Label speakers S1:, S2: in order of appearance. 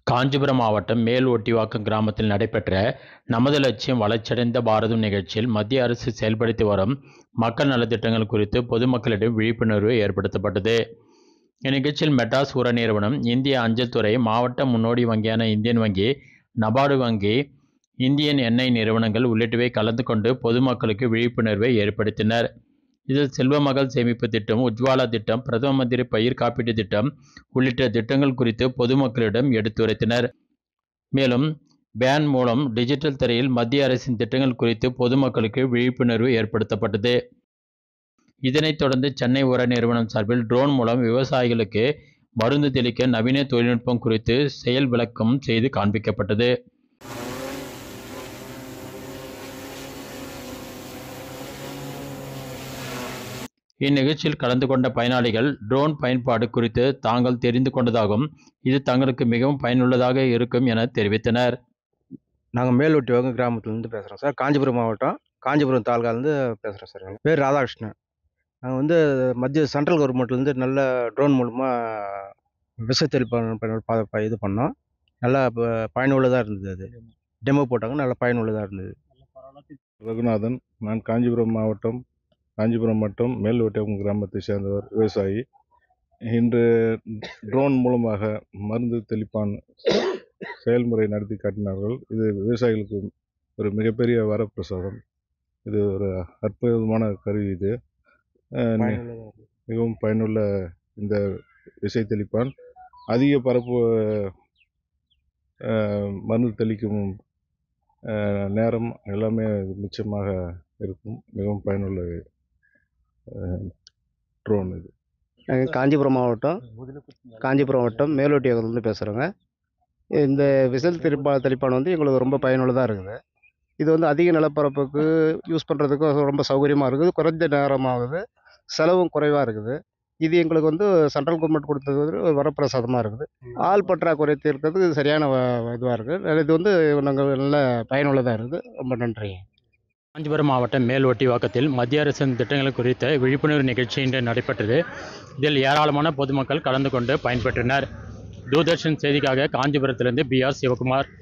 S1: காஞ்சிபுரம் மாவட்டம் மேல் ஒட்டிவாக்கம் கிராமத்தில் நடைபெற்ற நமது லட்சியம் வளர்ச்சியடைந்த பாரதம் நிகழ்ச்சியில் மத்திய அரசு செயல்படுத்தி வரும் மக்கள் நலத்திட்டங்கள் குறித்து பொதுமக்களிடம் விழிப்புணர்வு ஏற்படுத்தப்பட்டது இந்நிகழ்ச்சியில் மெட்டாஸ் உர நிறுவனம் இந்திய அஞ்சல் துறை மாவட்ட முன்னோடி வங்கியான இந்தியன் வங்கி நபார்டு வங்கி இந்தியன் எண்ணெய் நிறுவனங்கள் உள்ளிட்டவை கலந்து கொண்டு பொதுமக்களுக்கு விழிப்புணர்வை ஏற்படுத்தினர் இதில் செல்வ மகள் சேமிப்பு திட்டம் உஜ்வாலா திட்டம் பிரதம மந்திரி பயிர் காப்பீட்டு திட்டம் உள்ளிட்ட திட்டங்கள் குறித்து பொதுமக்களிடம் எடுத்துரைத்தனர் மேலும் பேன் மூலம் டிஜிட்டல் திரையில் மத்திய அரசின் திட்டங்கள் குறித்து பொதுமக்களுக்கு விழிப்புணர்வு ஏற்படுத்தப்பட்டது இதனைத் தொடர்ந்து சென்னை உர நிறுவனம் சார்பில் ட்ரோன் மூலம் விவசாயிகளுக்கு மருந்து தெளிக்க நவீன தொழில்நுட்பம் குறித்து செயல் விளக்கம் செய்து காண்பிக்கப்பட்டது இந்நிகழ்ச்சியில் கலந்து கொண்ட பயனாளிகள் ட்ரோன் பயன்பாடு குறித்து தாங்கள் தெரிந்து கொண்டதாகவும் இது தங்களுக்கு மிகவும் பயனுள்ளதாக இருக்கும் என தெரிவித்தனர்
S2: நாங்கள் மேலொட்டிவாங்க கிராமத்துலேருந்து பேசுகிறோம் சார் காஞ்சிபுரம் மாவட்டம் காஞ்சிபுரம் தாலுகாலேருந்து பேசுகிறோம் சார் என் பேர் ராதாகிருஷ்ணன் நாங்கள் வந்து மத்திய சென்ட்ரல் கவர்மெண்ட்லேருந்து நல்ல ட்ரோன் மூலமாக விஷத்தெளி பண்ண இது பண்ணோம் நல்லா ப- பயனுள்ளதாக இருந்தது அது டெமோ போட்டாங்க நல்லா பயனுள்ளதாக இருந்தது
S3: ரகுநாதன் நான் காஞ்சிபுரம் மாவட்டம் காஞ்சிபுரம் மற்றும் மேல்வட்டம் கிராமத்தை சேர்ந்தவர் விவசாயி இன்று ட்ரோன் மூலமாக மருந்து தெளிப்பான் செயல்முறை நடத்தி காட்டினார்கள் இது விவசாயிகளுக்கு ஒரு மிகப்பெரிய வரப்பிரசாதம் இது ஒரு அற்புதமான கருவி இது அஹ் நி-
S2: பயனுள்ளதாக இருந்தது
S3: மிகவும் பயனுள்ள இந்த விசை தெளிப்பான் அதிக பரப்பு அஹ், மருந்து தெளிக்கும் அஹ், நேரம் எல்லாமே மிச்சமாக இருக்கும் மிகவும் பயனுள்ள ட்ரோன் இது
S4: நாங்கள் காஞ்சிபுரம் மாவட்டம் காஞ்சிபுரம் மாவட்டம் மேலோட்டியத்துலேருந்து பேசுகிறோங்க இந்த விசில் தெளிப்பா தெளிப்பான் வந்து எங்களுக்கு ரொம்ப பயனுள்ளதாக இருக்குது இது வந்து அதிக நிலப்பரப்புக்கு யூஸ் பண்ணுறதுக்கு ரொம்ப சௌகரியமாக இருக்குது குறைஞ்ச நேரமாகுது செலவும் குறைவாக இருக்குது இது எங்களுக்கு வந்து சென்ட்ரல் கவர்மெண்ட் கொடுத்தது வந்து ஒரு வரப்பிரசாதமாக இருக்குது ஆள் பற்றாக்குறை தீர்க்கிறதுக்கு இது சரியான இதுவாக இருக்குது இது வந்து நாங்கள் நல்ல பயனுள்ளதாக இருக்குது ரொம்ப நன்றி
S1: காஞ்சிபுரம் மாவட்டம் மேல் ஒட்டிவாக்கத்தில் மத்திய அரசின் திட்டங்கள் குறித்த விழிப்புணர்வு நிகழ்ச்சி இன்று நடைபெற்றது இதில் ஏராளமான பொதுமக்கள் கலந்து கொண்டு பயன்பெற்றனர் தூர்தர்ஷன் செய்திக்காக காஞ்சிபுரத்திலிருந்து பி ஆர் சிவகுமார்